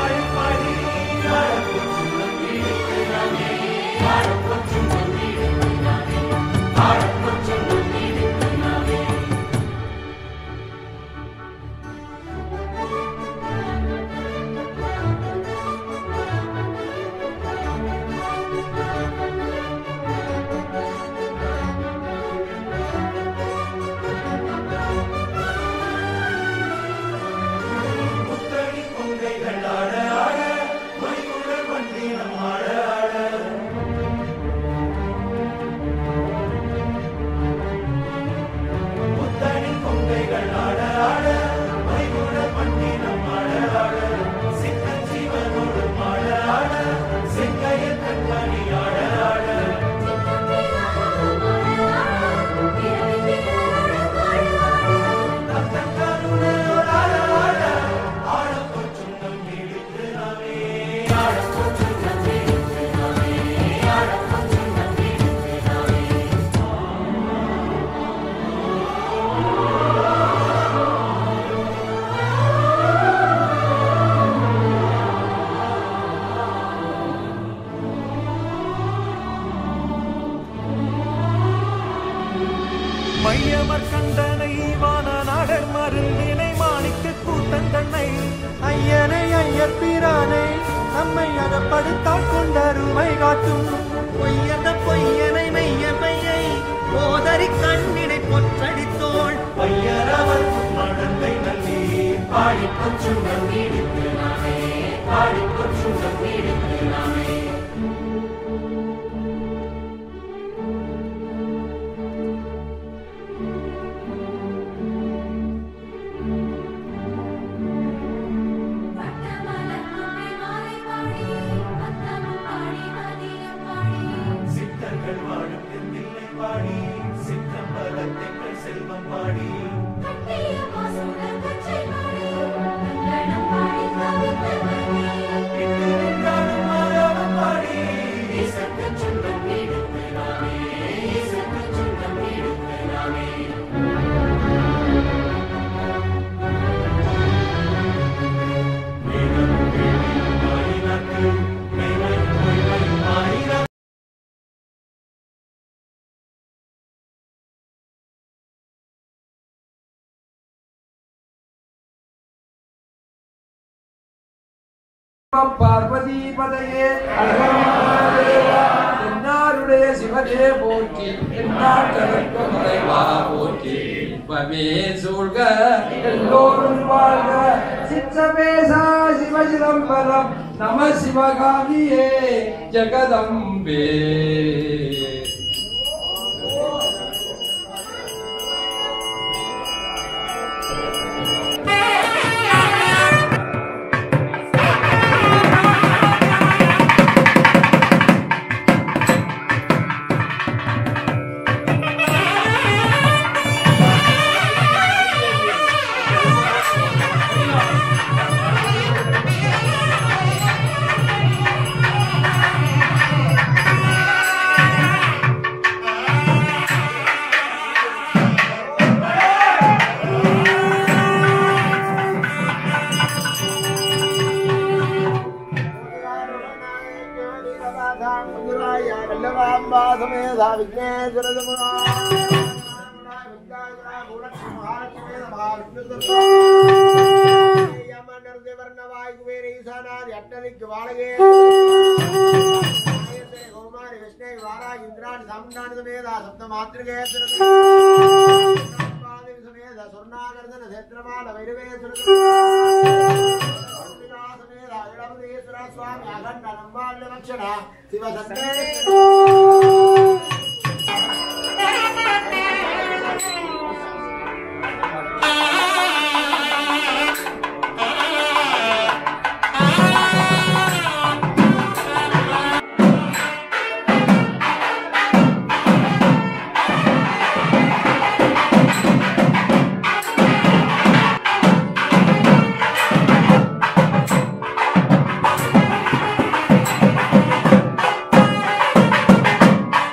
மையமர் கண்டனை வான நாடர் மருந்தினை மாணிக்க கூத்தன் தன்னை ஐயனை ஐயர் பிரானை நம்மை அகப்படுத்தால் கொண்டருமை காட்டும் பொய்யத பொய்யனை மெய்ய மெய்யை போதறி கண்ணினை பொற்றடித்தோள் பையரவர் மடந்தை நல்லி பாடி கொச்சுங்கள் நீடித்து நாமே பாடி கொச்சுங்கள் நீடித்து நாமே சித்தர்கள் வாழும் தென்னில்லை பாடி சித்தம்பலத்தெங்கள் செல்வம் பாடி இட்டு நின்றாடும் மாதவம் பாடி ஈசற்குச் சொந்தம் நீடித்து நாமே ஈசற்குச் சொந்தம் நீடித்து நாமே மேகம் கேள்வி மாறினாக்கு மேமை பொய்மை மாறினாக்கு பார்வதி பதையே என்னாருடைய சிவனே போற்றி என்னாட்டதற்கு மறைவா போற்றி இன்பமே சூழ்க எல்லோரும் வாழ்க சித்தபேசா சிவசிதம்பரம் நம சிவகாமியே ஜெகதம்பே Thank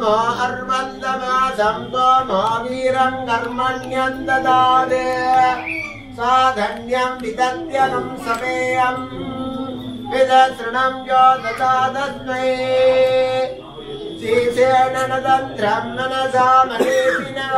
सोमो अर्वन्दमासं सोमो वीरं कर्मण्यन्ददादे साधन्यं विदत्यनं समेयम् विदसृणं यो ददादस्मै शेषेण नदन्त्रं मनसा मनीषिणः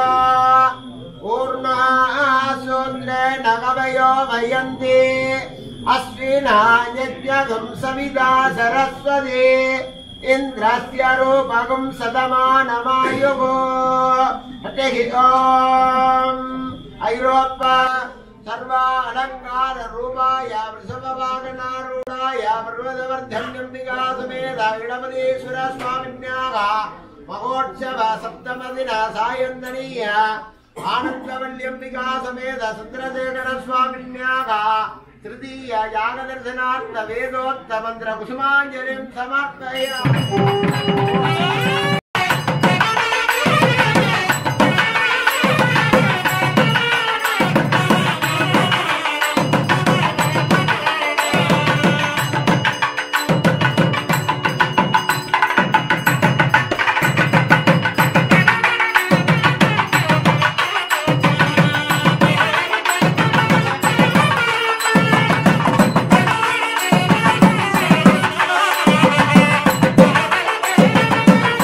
ऊर्णासूत्रेण कवयो वयन्ति अश्विना यज्ञगं सविदा सरस्वती इन्द्रस्य रूपगं सदमानमायुः हरिः ॐ ऐरोप सर्वा अलङ्कार रूपाय वृषभवागनारूढाय पर्वतवर्धन्यम्बिका समेत इडमदेश्वर स्वामिन्याः महोत्सव सप्तमदिन सायन्दनीय आनन्दवल्यम्बिका समेत सुन्द्रशेखर स्वामिन्याः तृतीय यागदर्शनार्थ वेदोत्तमन्त्र कुसुमाञ्जलिं समर्पयामि Thank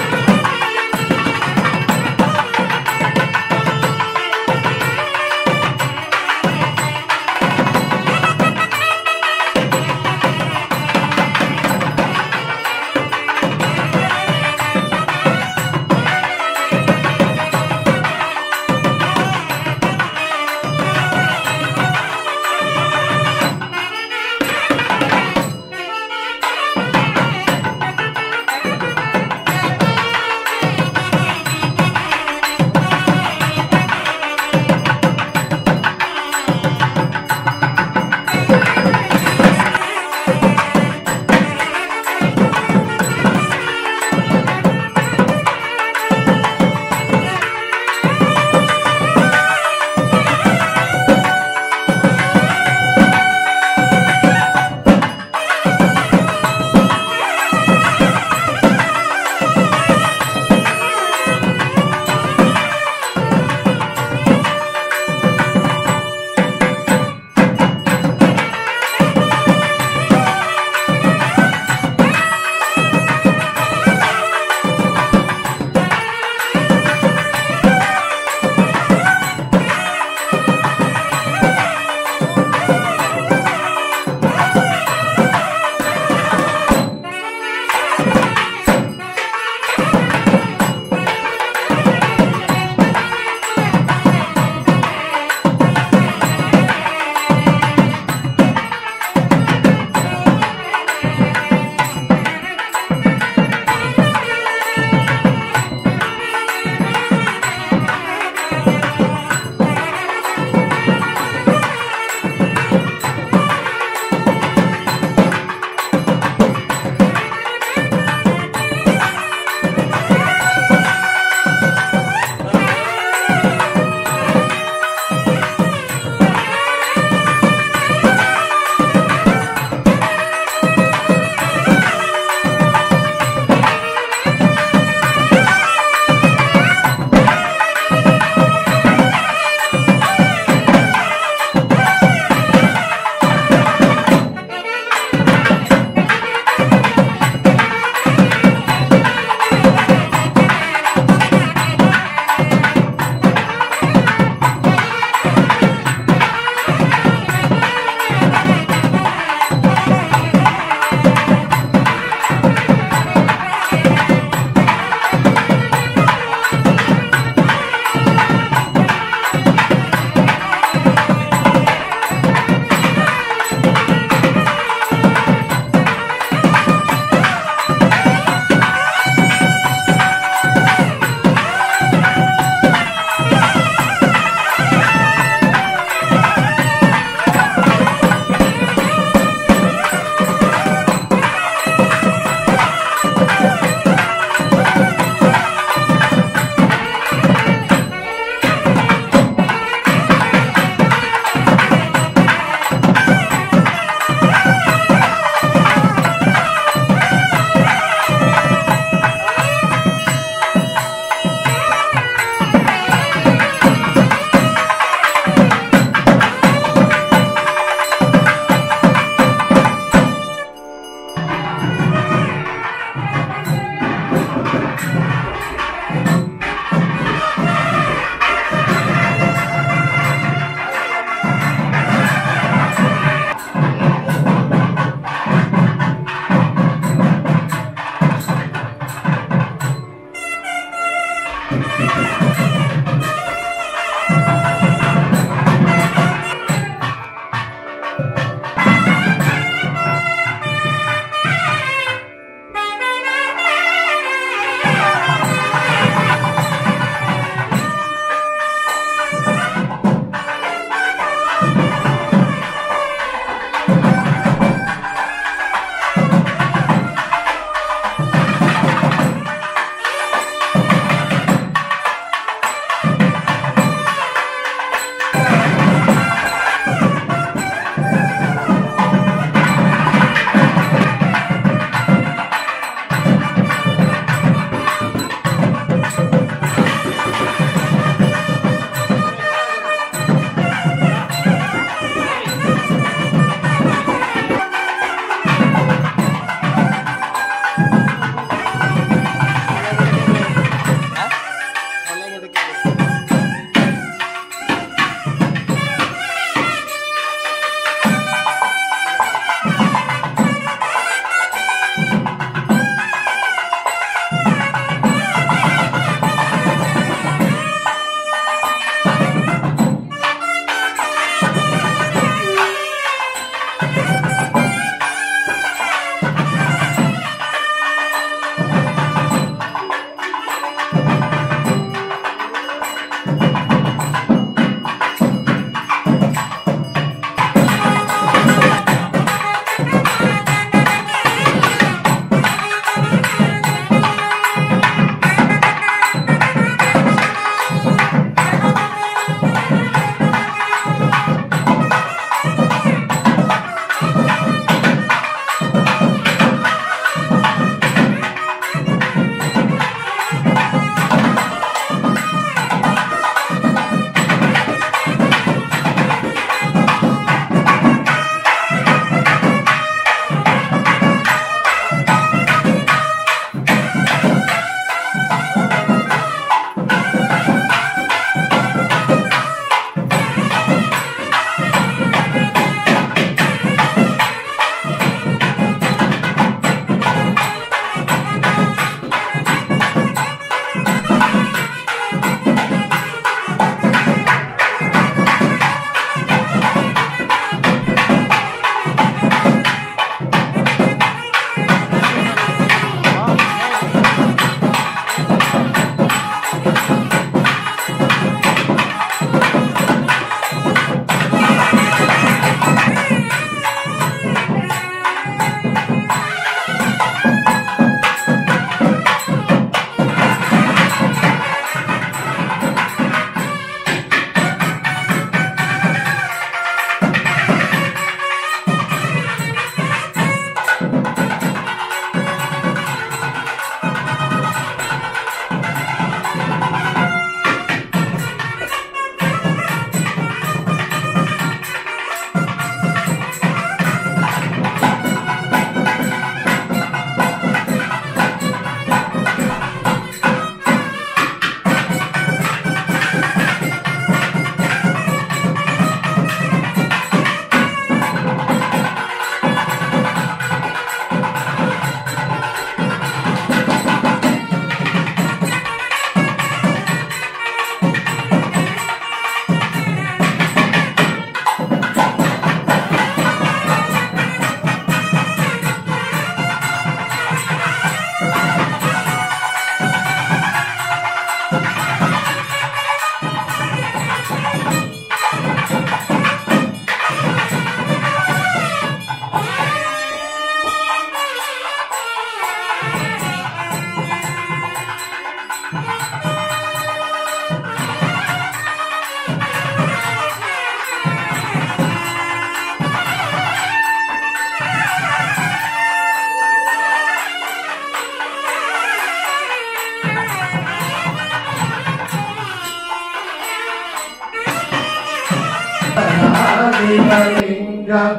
சிவலிங்கம்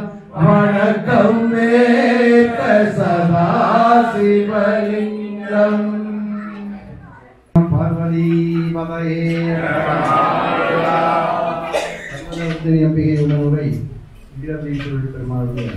வணக்கம் மேத்த சதா சிவலிங்கம் பார்வதி மதையே பத்மநாபத்திரி அம்பிகை உணவுரை வீரதீஸ்வரர் பெருமாளுடைய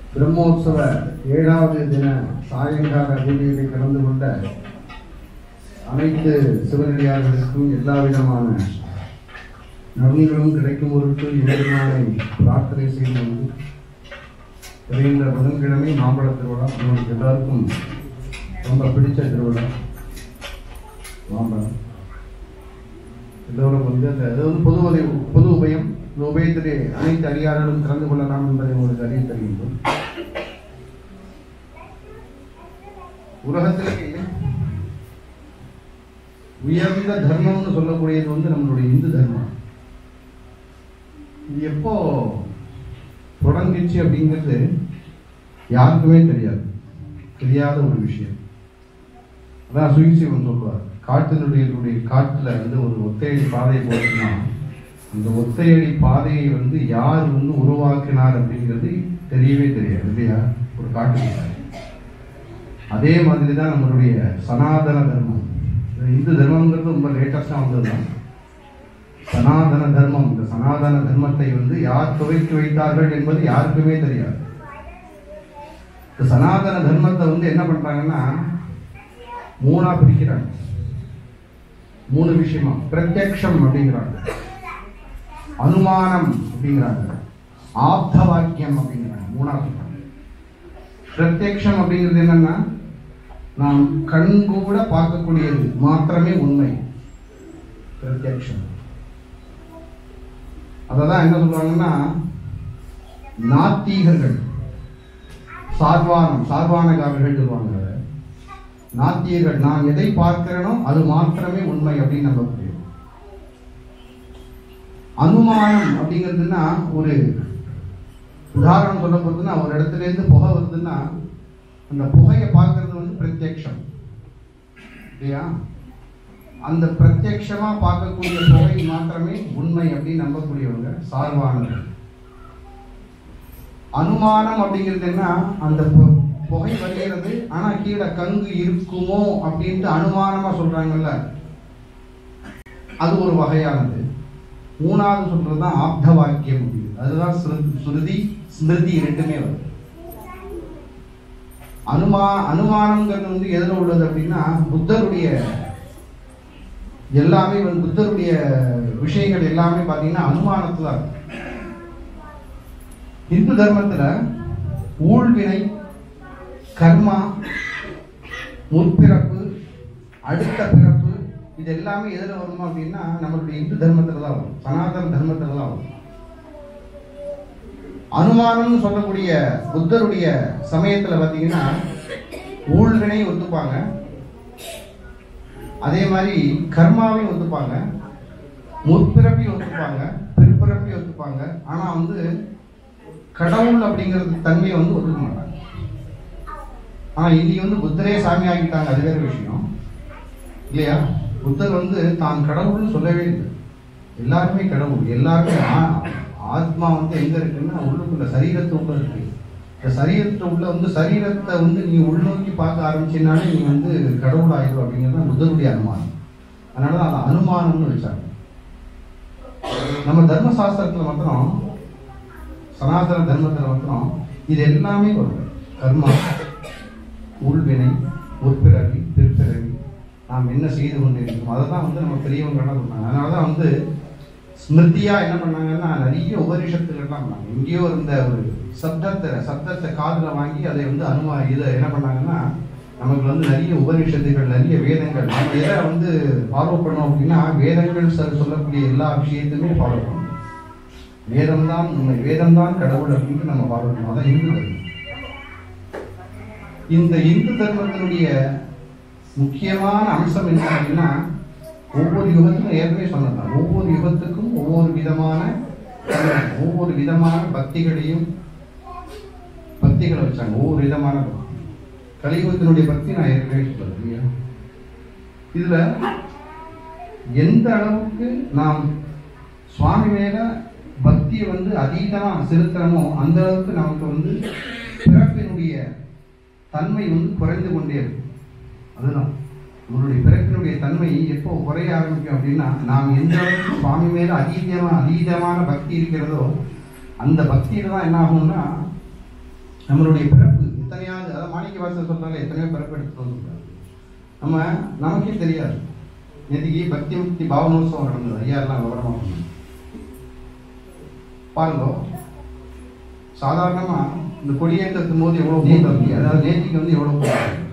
பிரம்மோற்சவ ஏழாவது தின சாயங்கால பூஜையில் கலந்து கொண்ட அனைத்து சிவனடியார்களுக்கும் எல்லா விதமான நன்மைகளும் கிடைக்கும் பொருட்டு இறைவனை பிரார்த்தனை செய்து வந்து வருகின்ற புதன்கிழமை மாம்பழ திருவிழா உங்களுக்கு எல்லாருக்கும் ரொம்ப பிடிச்ச திருவிழா மாம்பழம் எல்லோரும் வந்து அந்த அது வந்து பொது உதவி பொது உபயம் இந்த உபயத்திலே அனைத்து அதிகாரிகளும் கலந்து கொள்ளலாம் என்பதை உங்களுக்கு அறிய தருகின்றோம் உலகத்திலேயே உயர்ந்த தர்மம்னு சொல்லக்கூடியது வந்து நம்மளுடைய இந்து தர்மம் இது எப்போ தொடங்குச்சு அப்படிங்கிறது யாருக்குமே தெரியாது தெரியாத ஒரு விஷயம் அதான் சுயசிவன் சொல்லுவார் காட்டினுடைய காட்டுல வந்து ஒரு ஒத்தையடி பாதை போச்சுன்னா அந்த ஒத்தையடி பாதையை வந்து யார் வந்து உருவாக்கினார் அப்படிங்கிறது தெரியவே தெரியாது இல்லையா ஒரு காட்டுக்கு அதே மாதிரி தான் நம்மளுடைய சனாதன தர்மம் இந்த இந்து தர்மங்கிறது ரொம்ப லேட்டஸ்டாக வந்தது தான் சனாதன தர்மம் இந்த சனாதன தர்மத்தை வந்து யார் துவைத்து வைத்தார்கள் என்பது யாருக்குமே தெரியாது இந்த சனாதன தர்மத்தை வந்து என்ன பண்றாங்கன்னா மூணா பிரிக்கிறாங்க மூணு விஷயமா பிரத்யக்ஷம் அப்படிங்கிறாங்க அனுமானம் அப்படிங்கிறாங்க ஆப்த வாக்கியம் அப்படிங்கிறாங்க மூணா சொல்றாங்க பிரத்யக்ஷம் அப்படிங்கிறது என்னன்னா நாம் கண் கூட பார்க்கக்கூடியது மாத்திரமே உண்மை பிரத்யக்ஷம் அததான் என்ன சொல்றாங்கன்னா நாத்திகர்கள் சார்வானம் சார்வானகாரர்கள் சொல்லுவாங்க அதை. நாத்தியர்கள் நான் எதை பார்க்கிறேனோ அது மாத்திரமே உண்மை அப்படின்னு நம்ம புரியும் அனுமானம் அப்படிங்கிறதுனா ஒரு உதாரணம் சொல்ல போறதுன்னா ஒரு இடத்துல இருந்து புகை வருதுன்னா அந்த புகையை பார்க்கறது வந்து பிரத்யக்ஷம் இல்லையா அந்த பிரத்யக்ஷமா பார்க்கக்கூடிய புகை மாத்திரமே உண்மை அப்படின்னு நம்பக்கூடியவங்க சார்பானவர்கள் அனுமானம் அப்படிங்கிறது என்ன அந்த பு- புகை வருகிறது ஆனா கீழே கங்கு இருக்குமோ அப்படின்ட்டு அனுமானமா சொல்றாங்கல்ல அது ஒரு வகையானது மூணாவது சொல்றது தான் ஆப்த வாக்கியம் அப்படிங்கிறது அதுதான் ஸ்ருதி- ஸ்ருதி ஸ்மிருதி ரெண்டுமே வருது அனுமா அனுமானம்ங்கிறது வந்து எதில் உள்ளது அப்படின்னா புத்தருடைய எல்லாமே வந்து புத்தருடைய விஷயங்கள் எல்லாமே பார்த்தீங்கன்னா அனுமானத்துல தான் இருக்கு இந்து தர்மத்துல ஊழ்வினை கர்மா முற்பிறப்பு அடுத்த பிறப்பு இது எல்லாமே எதுல வரும் அப்படின்னா நம்மளுடைய இந்து தர்மத்துல தான் வரும் சனாதன தர்மத்துல தான் வரும் அனுமானம்னு சொல்லக்கூடிய புத்தருடைய சமயத்துல பாத்தீங்கன்னா ஊழ்வினை ஒத்துப்பாங்க அதே மாதிரி கர்மாவையும் ஒத்துப்பாங்க முற்பிறப்பையும் ஒத்துப்பாங்க பிற்பிறப்பையும் ஒத்துப்பாங்க ஆனா வந்து கடவுள் அப்படிங்கிறது தன்மையை வந்து ஒத்துக்க மாட்டாங்க ஆனா இன்னைக்கு வந்து புத்தரே சாமி ஆகிட்டாங்க அது வேற விஷயம் இல்லையா புத்தர் வந்து தான் கடவுள்னு சொல்லவே இல்லை எல்லாருமே கடவுள் எல்லாருமே ஆ- ஆத்மா வந்து எங்க இருக்குன்னா உள்ளுக்குள்ள சரீரத்து உள்ள இருக்கு இந்த சரீரத்தை உள்ள வந்து சரீரத்தை வந்து நீ உள்நோக்கி பார்க்க ஆரம்பிச்சினாலே நீ வந்து கடவுள் ஆயிடும் அப்படிங்கிறது தான் புத்தருடைய அனுமானம் அதனால தான் அதை அனுமானம்னு வச்சாங்க நம்ம தர்மசாஸ்திரத்துல மாத்திரம் சனாதன தர்மத்தில் மாத்திரம் இது எல்லாமே வரும் கர்மா உள்வினை முற்பிறவி பிற்பிறவி நாம் என்ன செய்து கொண்டிருக்கோம் அதை தான் வந்து நம்ம பெரியவங்க என்ன சொன்னாங்க அதனால தான் வந்து ஸ்மிருதியா என்ன பண்ணாங்கன்னா நிறைய உபனிஷத்துக்கள்லாம் பண்ணாங்க எங்கேயோ இருந்த ஒரு சப்தத்தை சப்தத்தை காதுல வாங்கி அதை வந்து அனுமா இதை என்ன பண்ணாங்கன்னா நமக்கு வந்து நிறைய உபனிஷத்துகள் நிறைய வேதங்கள் நம்ம எதை வந்து ஃபாலோ பண்ணோம் அப்படின்னா வேதங்கள் சார் சொல்லக்கூடிய எல்லா விஷயத்தையுமே ஃபாலோ பண்ணணும் வேதம் தான் உண்மை வேதம் தான் கடவுள் அப்படின்னு நம்ம ஃபாலோ பண்ணணும் அதான் இந்து தர்மம் இந்த இந்து தர்மத்தினுடைய முக்கியமான அம்சம் என்ன அப்படின்னா ஒவ்வொரு யுகத்திலும் ஏற்கனவே சொன்னதான் ஒவ்வொரு யுகத்துக்கும் ஒவ்வொரு விதமான ஒவ்வொரு விதமான பக்திகளையும் பக்திகளை வச்சாங்க ஒவ்வொரு விதமான பக்தி. கலியுகத்தினுடைய பக்தி நான் ஏற்கனவே சொல்றது இல்லையா இதுல எந்த அளவுக்கு நாம் சுவாமி மேல பக்தியை வந்து அதீதமா செலுத்துறோமோ அந்த அளவுக்கு நமக்கு வந்து பிறப்பினுடைய தன்மை வந்து குறைந்து கொண்டே இருக்கும் அதுதான் உங்களுடைய பிறப்பினுடைய தன்மை எப்போ குறைய ஆரம்பிக்கும் அப்படின்னா நாம் எந்த அளவுக்கு சுவாமி மேல அதீதமா அதீதமான பக்தி இருக்கிறதோ அந்த பக்தியில தான் என்ன ஆகும்னா நம்மளுடைய பிறப்பு எத்தனையாவது அதாவது மாணிக்க வாசல் சொல்றாங்க எத்தனையோ பிறப்பு எடுத்துட்டு வந்துருக்காங்க நம்ம நமக்கே தெரியாது நேற்றுக்கு பக்தி முக்தி பாவனோத்சவம் நடந்தது ஐயா எல்லாம் விவரமா சொன்னாங்க. பாருங்க சாதாரணமா இந்த கொடியேற்றத்தும் போது எவ்வளவு கூட்டம் இருக்கு அதாவது நேற்றுக்கு வந்து எவ்வளவு கூட்டம் இருக்கு.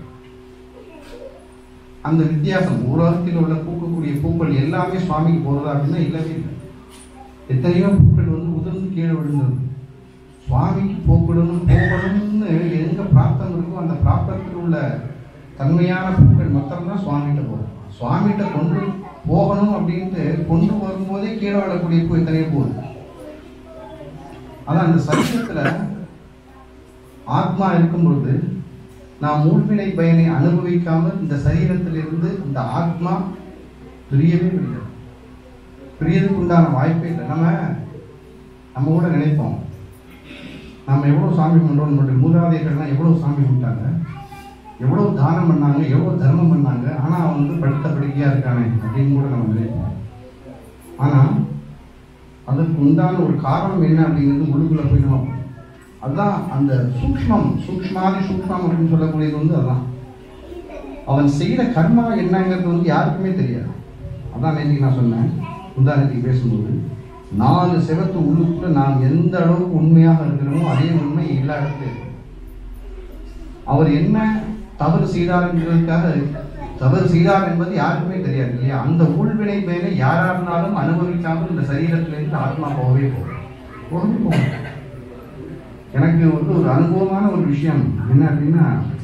அந்த வித்தியாசம் உலகத்தில் உள்ள பூக்கக்கூடிய பூக்கள் எல்லாமே சுவாமிக்கு போறதா அப்படின்னா இல்லவே இல்லை எத்தனையோ பூக்கள் வந்து உதிர்ந்து கீழே விழுந்தது சுவாமிக்கு போக்கணும் போகணும்னு எங்க பிராப்தம் இருக்கோ அந்த பிராப்தத்தில் உள்ள தன்மையான பூக்கள் மொத்தம்தான் சுவாமிகிட்ட போகும் சுவாமிகிட்ட கொண்டு போகணும் அப்படின்ட்டு கொண்டு வரும்போதே கீழே விழக்கூடிய பூ எத்தனையோ போகுது அதான் அந்த சரீரத்துல ஆத்மா இருக்கும் பொழுது நாம் மூழ்வினை பயனை அனுபவிக்காமல் இந்த சரீரத்திலிருந்து இந்த ஆத்மா பிரியவே முடியாது பிரியதுக்கு உண்டான வாய்ப்பே இல்லை நம்ம நம்ம கூட நினைப்போம் நம்ம எவ்வளவு சாமி கும்பிட்டோம் நம்மளுடைய மூதாதையர்கள்லாம் எவ்வளவு சாமி கும்பிட்டாங்க எவ்வளவு தானம் பண்ணாங்க எவ்வளவு தர்மம் பண்ணாங்க ஆனா அவன் வந்து படுத்த படுக்கையா இருக்கானே அப்படின்னு கூட நம்ம நினைப்போம் ஆனா அதுக்கு உண்டான ஒரு காரணம் என்ன அப்படிங்கிறது உள்ளுக்குள்ள போய் நம்ம அதான் அந்த சூக்ஷ்மம் சூக்ஷ்மாதி சூக்ஷ்மம் அப்படின்னு சொல்லக்கூடியது வந்து அதான் அவன் செய்த கர்மா என்னங்கிறது வந்து யாருக்குமே தெரியாது அதான் நேற்றுக்கு நான் சொன்னேன் உதாரணத்துக்கு பேசும்போது நாலு செவத்து உள்ளுக்குள்ள நாம் எந்த அளவுக்கு உண்மையாக இருக்கிறோமோ அதே உண்மை எல்லா இடத்துலையும் இருக்கு. அவர் என்ன தவறு செய்தார் என்பதற்காக தவறு செய்தார் என்பது யாருக்குமே தெரியாது இல்லையா அந்த உள்வினை மேலே யாரா இருந்தாலும் அனுபவிக்காமல் இந்த சரீரத்திலிருந்து ஆத்மா போகவே போகும் போகவே போகும் எனக்கு வந்து ஒரு அனுபவமான ஒரு விஷயம் என்ன அப்படின்னா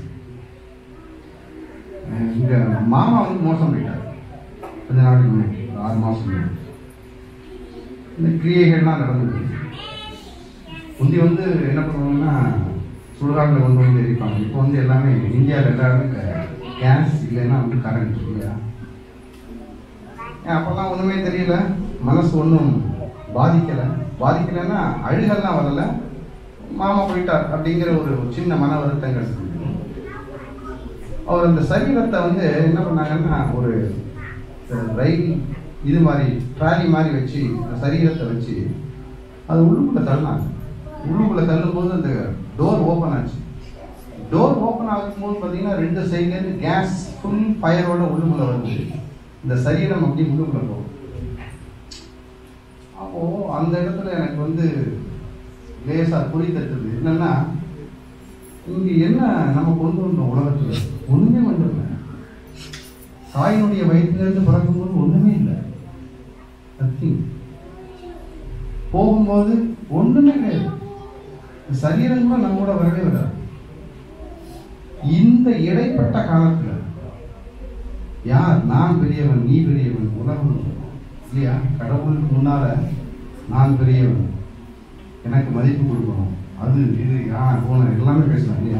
அஹ் இங்க மாமா வந்து மோசம் போயிட்டார் கொஞ்ச நாளைக்கு முன்னாடி ஒரு ஆறு மாசம் முன்னாடி இந்த கிரியைகள்லாம் நடந்தது முந்தி வந்து என்ன பண்ணுவாங்கன்னா சுடுகாட்டில் கொண்டு வந்து எரிப்பாங்க இப்போ வந்து எல்லாமே இந்தியாவில் எல்லாருமே கேஸ் இல்லைன்னா வந்து கரண்ட் இல்லையா ஏன் அப்போல்லாம் ஒன்றுமே தெரியல மனசு ஒன்றும் பாதிக்கலை பாதிக்கலைன்னா அழுகெல்லாம் வரல மாமா போயிட்டார் அப்படிங்கிற ஒரு சின்ன மன வருத்தங்கள் அவர் அந்த சரீரத்தை வந்து என்ன பண்ணாங்கன்னா ஒரு ரயில் இது மாதிரி ட்ராலி மாதிரி வச்சு அந்த சரீரத்தை வச்சு அது உள்ளுக்குள்ள தள்ளினாங்க உள்ளுக்குள்ள தள்ளும்போது அந்த டோர் ஓப்பன் ஆச்சு டோர் ஓப்பன் ஆகும்போது பார்த்தீங்கன்னா ரெண்டு சைட்லேருந்து கேஸ் ஃபுல் ஃபயரோட உள்ளுக்குள்ள வருது இந்த சரீரம் அப்படியே உள்ளுக்குள்ள போகும் அப்போ அந்த இடத்துல எனக்கு வந்து லேசா குறி தட்டுது என்னன்னா இங்க என்ன நம்ம கொண்டு வந்தோம் உலகத்துல ஒண்ணுமே கொண்டு வரல தாயினுடைய வயிற்றிலிருந்து பிறக்கும்போது ஒண்ணுமே இல்லை நத்திங் போகும்போது ஒண்ணுமே கிடையாது இந்த சரீரம் கூட நம்ம கூட வரவே வராது இந்த இடைப்பட்ட காலத்துல யார் நான் பெரியவன் நீ பெரியவன் உலகம் இல்லையா கடவுளுக்கு முன்னால நான் பெரியவன் எனக்கு மதிப்பு கொடுக்கணும் அது இது ஆ போன எல்லாமே பேசலாம் இல்லையா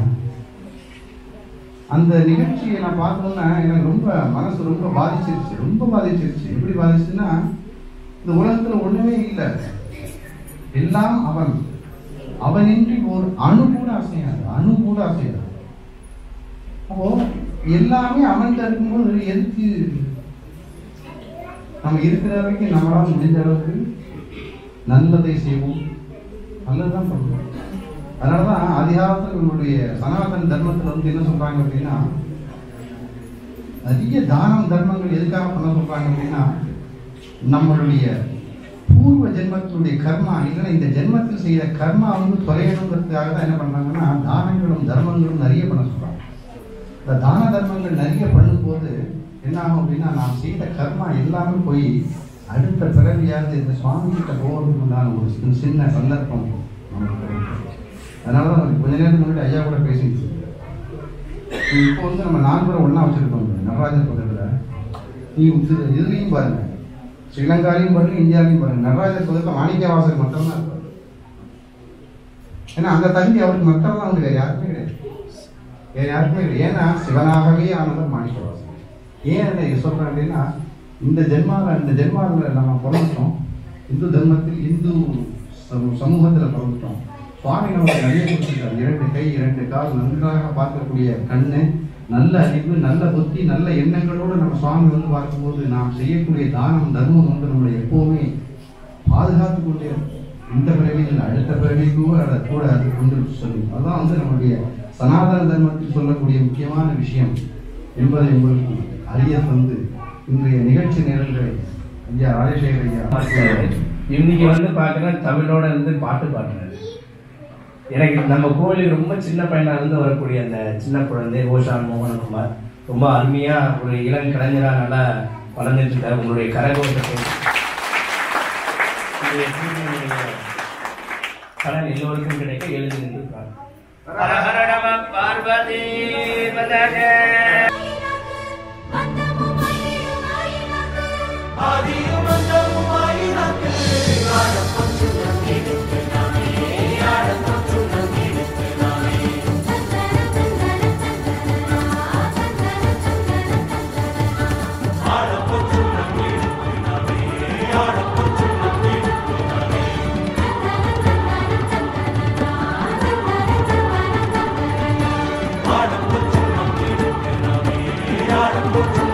அந்த நிகழ்ச்சியை நான் பார்த்தோன்னா எனக்கு ரொம்ப மனசு ரொம்ப பாதிச்சிருச்சு ரொம்ப பாதிச்சிருச்சு எப்படி பாதிச்சுன்னா இந்த உலகத்துல ஒண்ணுமே இல்லை எல்லாம் அவன் அவனின்றி ஒரு அணு கூட அசையாது அணு கூட அசையாது அப்போ எல்லாமே அவன்கிட்ட இருக்கும்போது எதுக்கு நம்ம இருக்கிற வரைக்கும் நம்மளால முடிஞ்ச அளவுக்கு நல்லதை செய்வோம் நல்லதுதான் பண்ணுவோம் அதனாலதான் அதிகாரத்தில் நம்மளுடைய சனாதன தர்மத்துல வந்து என்ன சொல்றாங்க அப்படின்னா நிறைய தானம் தர்மங்கள் எதுக்காக பண்ண சொல்றாங்க அப்படின்னா நம்மளுடைய பூர்வ ஜென்மத்தினுடைய கர்மா இல்லைன்னா இந்த ஜென்மத்தில் செய்த கர்மா வந்து குறையணுங்கிறதுக்காக தான் என்ன பண்றாங்கன்னா தானங்களும் தர்மங்களும் நிறைய பண்ண சொல்றாங்க இந்த தான தர்மங்கள் நிறைய பண்ணும்போது என்ன ஆகும் அப்படின்னா நாம் செய்த கர்மா எல்லாமே போய் அடுத்த பிறவியாவது இந்த சுவாமி கிட்ட போகிறதுக்கு உண்டான ஒரு சின்ன- சின்ன சந்தர்ப்பம் நமக்கு கிடைக்கும் அதனால தான் நம்ம கொஞ்ச நேரத்துக்கு முன்னாடி ஐயா கூட பேசிட்டு இருந்தோம். இப்போ வந்து நம்ம நாலு பேரை ஒன்றா வச்சுருக்கோம் நடராஜர் பக்கத்தில் நீ இது இதுலேயும் பாருங்க ஸ்ரீலங்காலையும் பாருங்க இந்தியாவிலையும் பாருங்க நடராஜர் பக்கத்தில் மாணிக்கவாசர் மட்டும்தான் இருப்பார் ஏன்னா அந்த தகுதி அவருக்கு மட்டும்தான் வந்து வேறு யாருக்குமே கிடையாது வேறு யாருக்குமே இல்லை ஏன்னா சிவனாகவே ஆனவர் மாணிக்கவாசன் ஏன் என்ன இது சொல்கிறேன் அப்படின்னா இந்த ஜென்மாவில் இந்த ஜென்மாவில் நம்ம பிறந்துட்டோம் இந்து தர்மத்தில் இந்து சமூ- சமூகத்தில் பிறந்துட்டோம் சுவாமி நமக்கு நிறைய கொடுத்துருக்காரு இரண்டு கை இரண்டு கால் நன்றாக பார்க்கக்கூடிய கண்ணு நல்ல அறிவு நல்ல புத்தி நல்ல எண்ணங்களோடு நம்ம சுவாமி வந்து பார்க்கும்போது நாம் செய்யக்கூடிய தானம் தர்மம் வந்து நம்மளை எப்போவுமே பாதுகாத்து கொண்டே இருக்கும். இந்த பிறவியில் அடுத்த பிறவிக்கும் அதை கூட அது கொண்டு சொல்லி அதுதான் வந்து நம்மளுடைய சனாதன தர்மத்தில் சொல்லக்கூடிய முக்கியமான விஷயம் என்பதை உங்களுக்கு அறிய தந்து இன்றைய நிகழ்ச்சி நிரல்களை ஐயா ராஜசேகர் ஐயா பாடுறாரு. இன்னைக்கு வந்து பார்க்குறேன் தமிழோட இருந்து பாட்டு பாடுறாரு எனக்கு நம்ம கோவிலுக்கு ரொம்ப சின்ன பையனா இருந்து வரக்கூடிய அந்த சின்ன குழந்தை ஓஷான் மோகனகுமார் ரொம்ப அருமையா ஒரு இளம் கலைஞரா நல்லா வளர்ந்துட்டு இருக்காரு உங்களுடைய கரகோஷத்தை உங்களுடைய பூஜையினுடைய பலன் எல்லோருக்கும் கிடைக்க எழுதி நின்று பார்வதி ஆடப்போச்சு